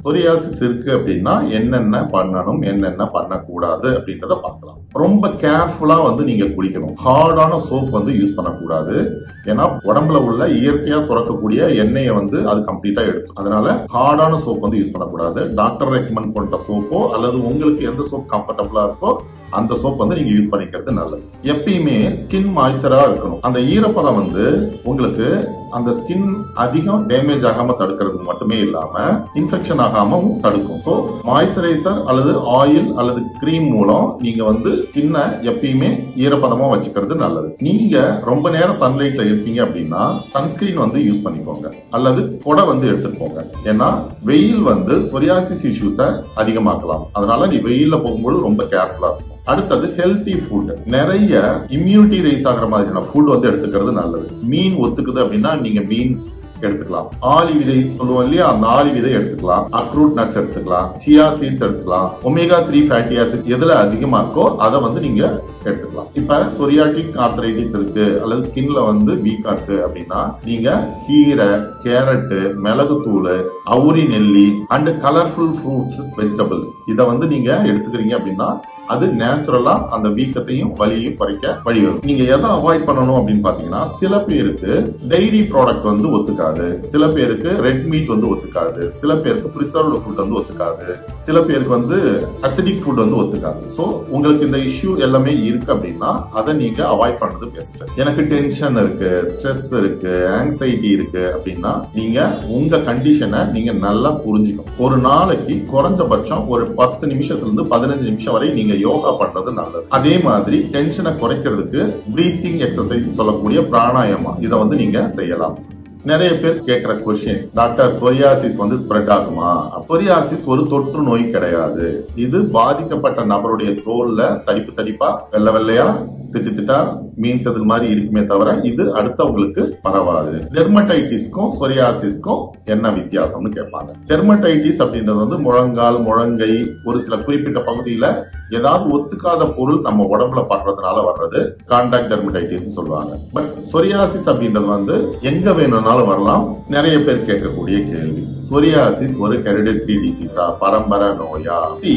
psoriasis இருக்கு அப்படின்னா என்னென்ன பண்ணணும் என்னென்ன பண்ணக்கூடாது அப்படின்றத பார்க்கலாம் ரொம்ப கேர்ஃபுல்லா வந்து நீங்க குளிக்கணும் ஹார்டான சோப் வந்து யூஸ் பண்ணக்கூடாது ஏன்னா உடம்புல உள்ள இயற்கையா சுரக்கக்கூடிய எண்ணெயை வந்து அது கம்ப்ளீட்டா எடுக்கும் அதனால ஹார்டான சோப் வந்து யூஸ் பண்ணக்கூடாது டாக்டர் ரெக்கமெண்ட் பண்ற சோப்போ அல்லது உங்களுக்கு எந்த சோப் கம்ஃபர்டபுளா இருக்கோ அந்த சோப் வந்து நீங்க யூஸ் பண்ணிக்கிறது நல்லது எப்பயுமே ஸ்கின் மாய்ஸ்சரா இருக்கணும் அந்த ஈரப்பதம் வந்து உங்களுக்கு அந்த ஸ்கின் அதிகம் டேமேஜ் ஆகாம தடுக்கிறது மட்டுமே இல்லாம இன்ஃபெக்ஷன் ஆகாமவும் தடுக்கும் ஸோ மாய்ஸ்சரைசர் அல்லது ஆயில் அல்லது கிரீம் மூலம் நீங்க வந்து ஸ்கின்னை எப்பயுமே ஈரப்பதமா வச்சுக்கிறது நல்லது நீங்க ரொம்ப நேரம் சன்லைட்ல இருக்கீங்க அப்படின்னா சன்ஸ்கிரீன் வந்து யூஸ் பண்ணிக்கோங்க அல்லது கொடை வந்து எடுத்துக்கோங்க ஏன்னா வெயில் வந்து சொரியாசிஸ் இஷ்யூஸை அதிகமாக்கலாம் அதனால நீ வெயில்ல போகும்போது ரொம்ப கேர்ஃபுல்லா இருக்கும் அடுத்தது ஹெல்த்தி ஃபுட் நிறைய இம்யூனிட்டி ரைஸ் ஆகிற மாதிரியான ஃபுட் வந்து எடுத்துக்கிறது நல்லது மீன் ஒத்துக்குது அப்படின்னா நீங்க மீன் எடுத்துக்கலாம் ஆலி விதை சொல்லுவோம் இல்லையா அந்த ஆலி விதை எடுத்துக்கலாம் அக்ரூட் நட்ஸ் எடுத்துக்கலாம் சியா சீட்ஸ் எடுத்துக்கலாம் ஒமேகா த்ரீ ஃபேட்டி ஆசிட் எதுல அதிகமா இருக்கோ அதை வந்து நீங்க எடுத்துக்கலாம் இப்ப சொரியாட்டிக் ஆர்த்தரைட்டிஸ் இருக்கு அல்லது ஸ்கின்ல வந்து வீக்கா இருக்கு அப்படின்னா நீங்க கீரை கேரட் மிளகுத்தூள் அவுரி நெல்லி அண்ட் கலர்ஃபுல் ஃப்ரூட்ஸ் வெஜிடபிள்ஸ் இதை வந்து நீங்க எடுத்துக்கிறீங்க அப்படின்னா அது நேச்சுரலா அந்த வீக்கத்தையும் வலியையும் குறைக்க வழிவகும் நீங்க எதை அவாய்ட் பண்ணணும் அப்படின்னு பாத்தீங்கன்னா சில பேருக்கு டைரி ப்ராடக்ட் வந்து ஒத்துக்காது சில பேருக்கு ரெட் மீட் வந்து ஒத்துக்காது சில பேருக்கு ப்ரிசர்வ்டு ஃபுட் வந்து ஒத்துக்காது சில பேருக்கு வந்து அசிடிக் ஃபுட் வந்து ஒத்துக்காது ஸோ உங்களுக்கு இந்த இஷ்யூ எல்லாமே இருக்கு அப்படின்னா அதை நீங்க அவாய்ட் பண்றது பெஸ்ட் எனக்கு டென்ஷன் இருக்கு ஸ்ட்ரெஸ் இருக்கு ஆங்ஸைட்டி இருக்கு அப்படின்னா நீங்க உங்க கண்டிஷனை நீங்க நல்லா புரிஞ்சுக்கணும் ஒரு நாளைக்கு குறைஞ்சபட்சம் ஒரு பத்து நிமிஷத்துல இருந்து பதினஞ்சு நிமிஷம் வரை நீங்க யோகா பண்றது நல்லது அதே மாதிரி டென்ஷனை குறைக்கிறதுக்கு பிரீத்திங் எக்ஸசைஸ் சொல்லக்கூடிய பிராணாயாமா இதை வந்து நீங்க செய்யலாம் நிறைய பேர் கேட்கிற கொஸ்டின் டாக்டர் சொரியாசிஸ் வந்து ஸ்ப்ரெட் ஆகுமா சொரியாசிஸ் ஒரு தொற்று நோய் கிடையாது இது பாதிக்கப்பட்ட நபருடைய தோல்ல தடிப்பு தடிப்பா வெள்ளை வெள்ளையா திட்டு திட்டா மீன்ஸ் அது மாதிரி இருக்குமே தவிர இது அடுத்தவங்களுக்கு பரவாது டெர்மடைட்டிஸ்க்கும் சொரியாசிஸ்க்கும் என்ன வித்தியாசம்னு கேட்பாங்க டெர்மடைட்டிஸ் அப்படின்றது வந்து முழங்கால் முழங்கை ஒரு சில குறிப்பிட்ட பகுதியில ஏதாவது ஒத்துக்காத பொருள் நம்ம உடம்புல படுறதுனால வர்றது கான்டாக்ட் டெர்மடைட்டிஸ் சொல்லுவாங்க பட் சொரியாசிஸ் அப்படின்றது வந்து எங்க வேணும்னாலும் வரலாம் நிறைய பேர் கேட்கக்கூடிய கேள்வி சொரியாசிஸ் ஒரு ஹெரிடிட்ரி டிசீஸா பரம்பரை நோயா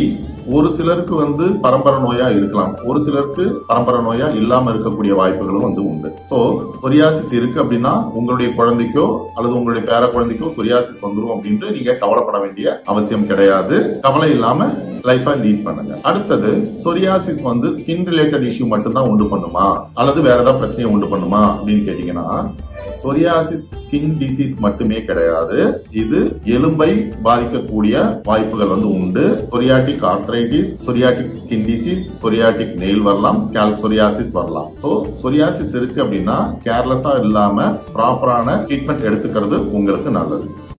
ஒரு சிலருக்கு வந்து பரம்பரை நோயா இருக்கலாம் ஒரு சிலருக்கு பரம்பரை நோயா இல்லாம இருக்கக்கூடிய வாய்ப்புகளும் வந்து உண்டு சோ சொரியாசிஸ் இருக்கு அப்படின்னா உங்களுடைய குழந்தைக்கோ அல்லது உங்களுடைய பேர குழந்தைக்கோ சொரியாசிஸ் வந்துரும் அப்படின்ட்டு நீங்க கவலைப்பட வேண்டிய அவசியம் கிடையாது கவலை இல்லாம லைஃபா லீட் பண்ணுங்க அடுத்தது சொரியாசிஸ் வந்து ஸ்கின் ரிலேட்டட் இஷ்யூ மட்டும்தான் உண்டு பண்ணுமா அல்லது வேற ஏதாவது பிரச்சனையை உண்டு பண்ணுமா அப்படின்னு கேட்டீங்கன்னா சொரியாசிஸ் ஸ்கின் டிசீஸ் மட்டுமே கிடையாது இது எலும்பை பாதிக்கக்கூடிய வாய்ப்புகள் வந்து உண்டு psoriatic arthritis psoriatic skin disease psoriatic nail வரலாம் ஸ்கேல்ப் சொரியாசிஸ் வரலாம் ஸோ சொரியாசிஸ் இருக்கு அப்படின்னா கேர்லெஸ்ஸா இல்லாம ப்ராப்பரான ட்ரீட்மெண்ட் எடுத்துக்கிறது உங்களுக்கு நல்லது